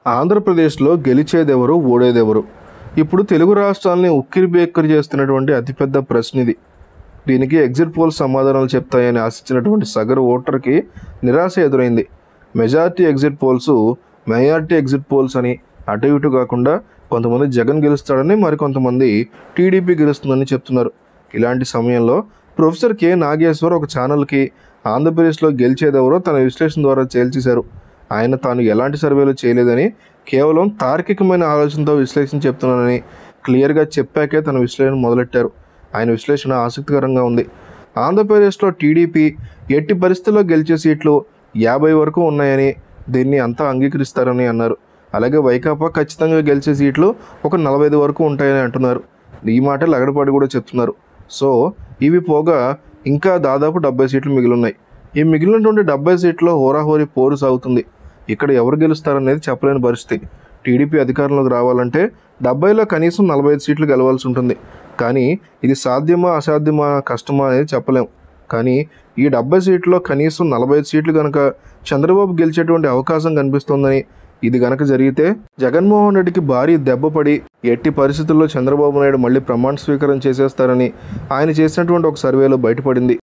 ఆంధ్రప్రదేశ్లో గెలిచేదెవరు ఓడేదెవరు ఇప్పుడు తెలుగు రాష్ట్రాలని ఉక్కిరి బేక్కరి చేస్తున్నటువంటి అతిపెద్ద ప్రశ్న ఇది దీనికి ఎగ్జిట్ పోల్స్ సమాధానాలు చెప్తాయని ఆశించినటువంటి సగరు ఓటర్కి నిరాశ ఎదురైంది majority exit polls majority exit polls అని అటు ఇటు కాకుండా కొంతమంది జగన్ గెలుస్తాడని మరికొంతమంది టీడీపీ గెలుస్తుందని చెప్తున్నారు ఇలాంటి సమయంలో ప్రొఫెసర్ కె నాగేశ్వర్ ఒక ఛానల్కి ఆంధ్రప్రదేశ్లో గెలిచేదెవరో తన విశ్లేషణ ద్వారా తేల్చేశారు ఆయన తాను ఎలాంటి సర్వేలు చేయలేదని కేవలం తార్కికమైన ఆలోచనతో విశ్లేషణ చెప్తున్నానని క్లియర్గా చెప్పాకే తన విశ్లేషణ మొదలెట్టారు ఆయన విశ్లేషణ ఆసక్తికరంగా ఉంది ఆంధ్రప్రదేశ్లో టీడీపీ ఎట్టి పరిస్థితుల్లో గెలిచే సీట్లు యాభై వరకు ఉన్నాయని దీన్ని అంతా అంగీకరిస్తారని అన్నారు అలాగే వైకాపా ఖచ్చితంగా గెలిచే సీట్లు ఒక నలభై ఐదు వరకు ఉంటాయని అంటున్నారు ఈ మాట లగడపాటి కూడా చెప్తున్నారు సో ఇవి పోగా ఇంకా దాదాపు డెబ్బై సీట్లు మిగిలిన్నాయి ఈ మిగిలినటువంటి డెబ్బై సీట్లో హోరాహోరీ పోరు సాగుతుంది ఇక్కడ ఎవరు గెలుస్తారనేది చెప్పలేని పరిస్థితి టీడీపీ అధికారంలోకి రావాలంటే డెబ్బైలో కనీసం నలభై ఐదు సీట్లు గెలవాల్సి ఉంటుంది కానీ ఇది సాధ్యమా అసాధ్యమా కష్టమా అనేది చెప్పలేం కానీ ఈ డెబ్బై సీట్లో కనీసం నలభై ఐదు సీట్లు కనుక చంద్రబాబు గెలిచేటువంటి అవకాశం కనిపిస్తోందని ఇది గనక జరిగితే జగన్మోహన్ రెడ్డికి భారీ దెబ్బపడి ఎట్టి పరిస్థితుల్లో చంద్రబాబు నాయుడు మళ్ళీ ప్రమాణ స్వీకారం చేసేస్తారని ఆయన చేసినటువంటి ఒక సర్వేలో బయటపడింది